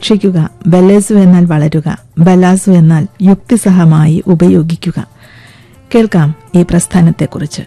സംരക്ഷിക്കുക ബലേസു എന്നാൽ വളരുക ബലാസു എന്നാൽ യുക്തിസഹമായി ഉപയോഗിക്കുക കേൾക്കാം ഈ പ്രസ്ഥാനത്തെക്കുറിച്ച്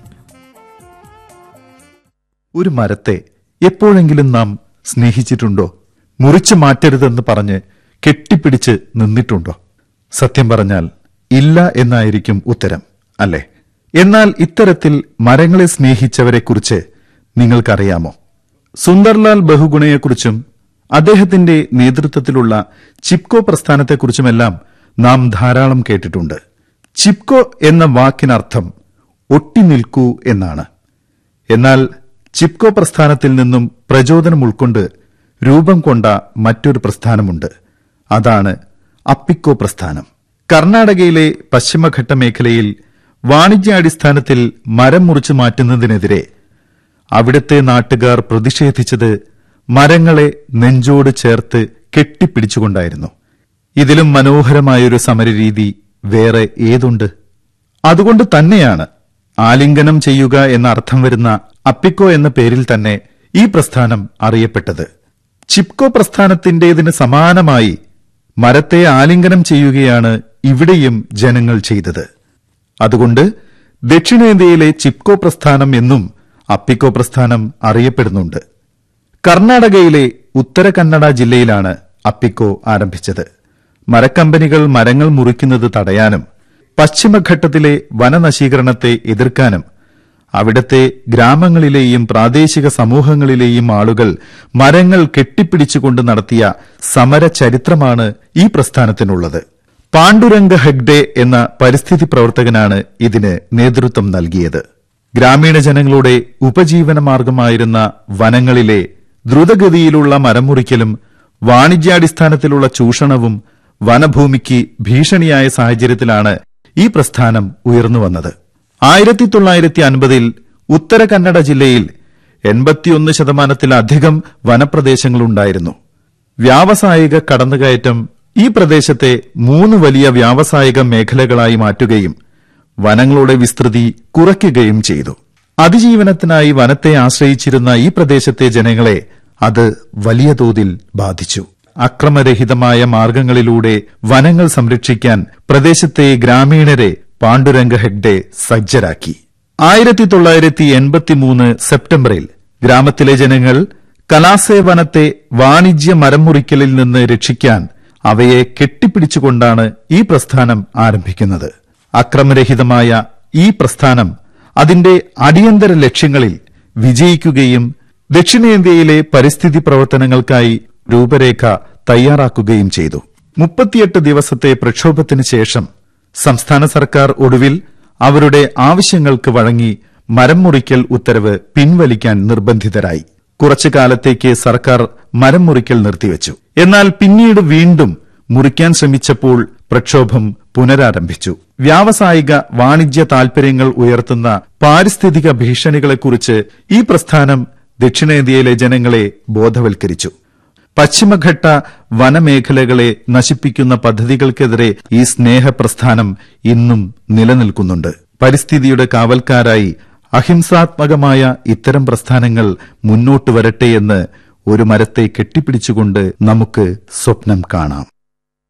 ഒരു മരത്തെ എപ്പോഴെങ്കിലും നാം സ്നേഹിച്ചിട്ടുണ്ടോ മുറിച്ചു മാറ്റരുതെന്ന് പറഞ്ഞ് കെട്ടിപ്പിടിച്ച് നിന്നിട്ടുണ്ടോ സത്യം പറഞ്ഞാൽ ഇല്ല എന്നായിരിക്കും ഉത്തരം അല്ലേ എന്നാൽ ഇത്തരത്തിൽ മരങ്ങളെ സ്നേഹിച്ചവരെക്കുറിച്ച് നിങ്ങൾക്കറിയാമോ സുന്ദർലാൽ ബഹുഗുണയെക്കുറിച്ചും അദ്ദേഹത്തിന്റെ നേതൃത്വത്തിലുള്ള ചിപ്കോ പ്രസ്ഥാനത്തെക്കുറിച്ചുമെല്ലാം നാം ധാരാളം കേട്ടിട്ടുണ്ട് ചിപ്കോ എന്ന വാക്കിനർത്ഥം ഒട്ടി നിൽക്കൂ എന്നാണ് എന്നാൽ ചിപ്കോ പ്രസ്ഥാനത്തിൽ നിന്നും പ്രചോദനം ഉൾക്കൊണ്ട് രൂപം കൊണ്ട മറ്റൊരു പ്രസ്ഥാനമുണ്ട് അതാണ് അപ്പിക്കോ പ്രസ്ഥാനം കർണാടകയിലെ പശ്ചിമഘട്ട മേഖലയിൽ വാണിജ്യാടിസ്ഥാനത്തിൽ മരം മുറിച്ചു മാറ്റുന്നതിനെതിരെ അവിടുത്തെ നാട്ടുകാർ പ്രതിഷേധിച്ചത് മരങ്ങളെ നെഞ്ചോട് ചേർത്ത് കെട്ടിപ്പിടിച്ചുകൊണ്ടായിരുന്നു ഇതിലും മനോഹരമായൊരു സമരരീതി വേറെ ഏതുണ്ട് അതുകൊണ്ട് തന്നെയാണ് ആലിംഗനം ചെയ്യുക എന്ന അർത്ഥം വരുന്ന അപ്പിക്കോ എന്ന പേരിൽ തന്നെ ഈ പ്രസ്ഥാനം അറിയപ്പെട്ടത് ചിപ്കോ പ്രസ്ഥാനത്തിന്റേതിന് സമാനമായി മരത്തെ ആലിംഗനം ചെയ്യുകയാണ് ഇവിടെയും ജനങ്ങൾ ചെയ്തത് അതുകൊണ്ട് ദക്ഷിണേന്ത്യയിലെ ചിപ്കോ പ്രസ്ഥാനം എന്നും അപ്പിക്കോ പ്രസ്ഥാനം അറിയപ്പെടുന്നുണ്ട് കർണാടകയിലെ ഉത്തര കന്നഡ ജില്ലയിലാണ് അപ്പിക്കോ ആരംഭിച്ചത് മരക്കമ്പനികൾ മരങ്ങൾ മുറിക്കുന്നത് തടയാനും പശ്ചിമഘട്ടത്തിലെ വനനശീകരണത്തെ എതിർക്കാനും അവിടത്തെ ഗ്രാമങ്ങളിലെയും പ്രാദേശിക സമൂഹങ്ങളിലെയും ആളുകൾ മരങ്ങൾ കെട്ടിപ്പിടിച്ചുകൊണ്ട് നടത്തിയ സമര ചരിത്രമാണ് ഈ പ്രസ്ഥാനത്തിനുള്ളത് പാണ്ഡുരംഗ ഹെഗ്ഡെ എന്ന പരിസ്ഥിതി പ്രവർത്തകനാണ് ഇതിന് നേതൃത്വം നൽകിയത് ഗ്രാമീണ ജനങ്ങളുടെ ഉപജീവനമാർഗമായിരുന്ന വനങ്ങളിലെ ദ്രുതഗതിയിലുള്ള മരമുറിക്കലും വാണിജ്യാടിസ്ഥാനത്തിലുള്ള ചൂഷണവും വനഭൂമിക്ക് ഭീഷണിയായ സാഹചര്യത്തിലാണ് ഈ പ്രസ്ഥാനം ഉയർന്നുവന്നത് ആയിരത്തി തൊള്ളായിരത്തി അൻപതിൽ ഉത്തര കന്നഡ ജില്ലയിൽ എൺപത്തിയൊന്ന് ശതമാനത്തിലധികം വനപ്രദേശങ്ങളുണ്ടായിരുന്നു വ്യാവസായിക കടന്നുകയറ്റം ഈ പ്രദേശത്തെ മൂന്ന് വലിയ വ്യാവസായിക മേഖലകളായി മാറ്റുകയും വനങ്ങളുടെ വിസ്തൃതി കുറയ്ക്കുകയും ചെയ്തു അതിജീവനത്തിനായി വനത്തെ ആശ്രയിച്ചിരുന്ന ഈ പ്രദേശത്തെ ജനങ്ങളെ അത് വലിയ തോതിൽ ബാധിച്ചു അക്രമരഹിതമായ മാർഗങ്ങളിലൂടെ വനങ്ങൾ സംരക്ഷിക്കാൻ പ്രദേശത്തെ ഗ്രാമീണരെ പാണ്ഡുരംഗ ഹെഗ്ഡെ സജ്ജരാക്കി ആയിരത്തി തൊള്ളായിരത്തി എൺപത്തിമൂന്ന് സെപ്റ്റംബറിൽ ഗ്രാമത്തിലെ ജനങ്ങൾ കലാസേ വനത്തെ വാണിജ്യ മരംമുറിക്കലിൽ നിന്ന് രക്ഷിക്കാൻ അവയെ കെട്ടിപ്പിടിച്ചുകൊണ്ടാണ് ഈ പ്രസ്ഥാനം ആരംഭിക്കുന്നത് അക്രമരഹിതമായ ഈ പ്രസ്ഥാനം അതിന്റെ അടിയന്തര ലക്ഷ്യങ്ങളിൽ വിജയിക്കുകയും ദക്ഷിണേന്ത്യയിലെ പരിസ്ഥിതി പ്രവർത്തനങ്ങൾക്കായി രൂപരേഖ തയ്യാറാക്കുകയും ചെയ്തു മുപ്പത്തിയെട്ട് ദിവസത്തെ പ്രക്ഷോഭത്തിന് ശേഷം സംസ്ഥാന സർക്കാർ ഒടുവിൽ അവരുടെ ആവശ്യങ്ങൾക്ക് വഴങ്ങി മരം മുറിക്കൽ ഉത്തരവ് പിൻവലിക്കാൻ നിർബന്ധിതരായി കുറച്ചു കാലത്തേക്ക് സർക്കാർ മരം മുറിക്കൽ നിർത്തിവച്ചു എന്നാൽ പിന്നീട് വീണ്ടും മുറിക്കാൻ ശ്രമിച്ചപ്പോൾ പ്രക്ഷോഭം പുനരാരംഭിച്ചു വ്യാവസായിക വാണിജ്യ താൽപര്യങ്ങൾ ഉയർത്തുന്ന പാരിസ്ഥിതിക ഭീഷണികളെക്കുറിച്ച് ഈ പ്രസ്ഥാനം ദക്ഷിണേന്ത്യയിലെ ജനങ്ങളെ ബോധവൽക്കരിച്ചു പശ്ചിമഘട്ട വനമേഖലകളെ നശിപ്പിക്കുന്ന പദ്ധതികൾക്കെതിരെ ഈ സ്നേഹപ്രസ്ഥാനം ഇന്നും നിലനിൽക്കുന്നുണ്ട് പരിസ്ഥിതിയുടെ കാവൽക്കാരായി അഹിംസാത്മകമായ ഇത്തരം പ്രസ്ഥാനങ്ങൾ മുന്നോട്ട് വരട്ടെയെന്ന് ഒരു മരത്തെ കെട്ടിപ്പിടിച്ചുകൊണ്ട് നമുക്ക് സ്വപ്നം കാണാം